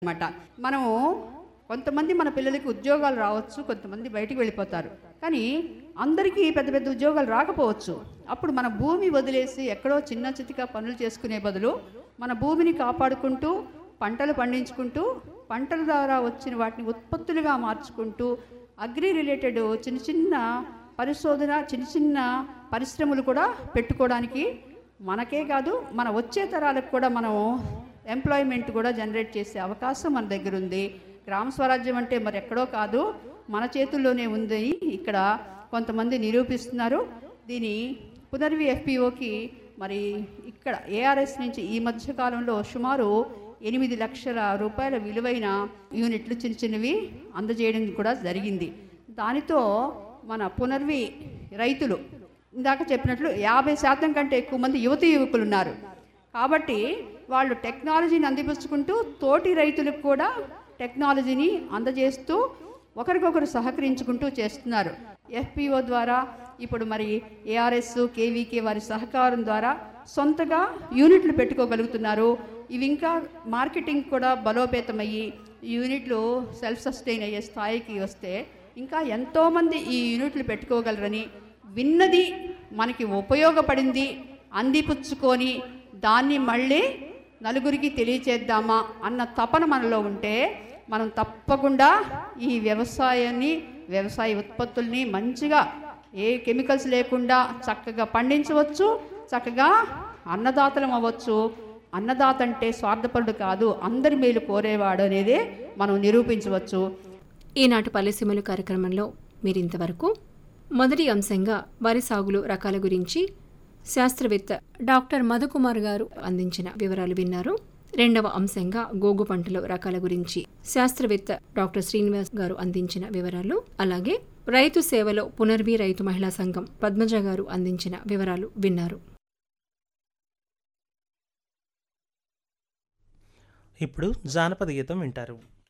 అనమాట మనము కొంతమంది మన పిల్లలకి ఉద్యోగాలు రావచ్చు కొంతమంది బయటికి వెళ్ళిపోతారు కానీ అందరికీ పెద్ద పెద్ద ఉద్యోగాలు రాకపోవచ్చు అప్పుడు మన భూమి వదిలేసి ఎక్కడో చిన్న చితిక పనులు చేసుకునే బదులు మన భూమిని కాపాడుకుంటూ పంటలు పండించుకుంటూ పంటల ద్వారా వచ్చిన వాటిని ఉత్పత్తులుగా మార్చుకుంటూ అగ్రి రిలేటెడ్ చిన్న చిన్న పరిశోధన చిన్న చిన్న పరిశ్రమలు కూడా పెట్టుకోవడానికి మనకే కాదు మన వచ్చే తరాలకు కూడా మనం ఎంప్లాయ్మెంట్ కూడా జనరేట్ చేసే అవకాశం మన దగ్గర ఉంది గ్రామ స్వరాజ్యం అంటే మరి ఎక్కడో కాదు మన చేతుల్లోనే ఉంది ఇక్కడ కొంతమంది నిరూపిస్తున్నారు దీని పునర్వి ఎఫ్పిఓకి మరి ఇక్కడ ఏఆర్ఎస్ నుంచి ఈ మధ్య కాలంలో సుమారు ఎనిమిది లక్షల రూపాయల విలువైన యూనిట్లు చిన్న చిన్నవి అందజేయడం కూడా జరిగింది దానితో మన పునర్వి రైతులు ఇందాక చెప్పినట్లు యాభై శాతం కంటే ఎక్కువ మంది యువతి యువకులు ఉన్నారు కాబట్టి వాళ్ళు టెక్నాలజీని అందిపుచ్చుకుంటూ తోటి రైతులకు కూడా టెక్నాలజీని అందజేస్తూ ఒకరికొకరు సహకరించుకుంటూ చేస్తున్నారు ఎఫ్పిఓ ద్వారా ఇప్పుడు మరి ఏఆర్ఎస్ కేవీకే వారి సహకారం ద్వారా సొంతగా యూనిట్లు పెట్టుకోగలుగుతున్నారు ఇవి ఇంకా మార్కెటింగ్ కూడా బలోపేతమయ్యి యూనిట్లు సెల్ఫ్ సస్టైన్ అయ్యే స్థాయికి వస్తే ఇంకా ఎంతోమంది ఈ యూనిట్లు పెట్టుకోగలరని విన్నది మనకి ఉపయోగపడింది అందిపుచ్చుకొని దాన్ని మళ్ళీ నలుగురికి తెలియచేద్దామా అన్న తపన మనలో ఉంటే మనం తప్పకుండా ఈ వ్యవసాయాన్ని వ్యవసాయ ఉత్పత్తుల్ని మంచిగా ఏ కెమికల్స్ లేకుండా చక్కగా పండించవచ్చు చక్కగా అన్నదాతలం అవ్వచ్చు అన్నదాత అంటే స్వార్థపరుడు కాదు అందరి మేలు కోరేవాడు అనేది మనం నిరూపించవచ్చు ఈనాటి పల్లెసీమలు కార్యక్రమంలో మీరింతవరకు మొదటి అంశంగా వరి సాగులు రకాల గురించి శాస్త్రవేత్త డాక్టర్ మధుకుమార్ గారు అందించిన వివరాలు విన్నారు రెండవ అంశంగా గోగు పంటల రకాల గురించి శాస్త్రవేత్త డాక్టర్ శ్రీనివాస్ గారు అందించిన వివరాలు అలాగే రైతు సేవలో పునర్వి రైతు మహిళా సంఘం పద్మజ గారు అందించిన వివరాలు విన్నారు ఇప్పుడు జానపద గీతం వింటారు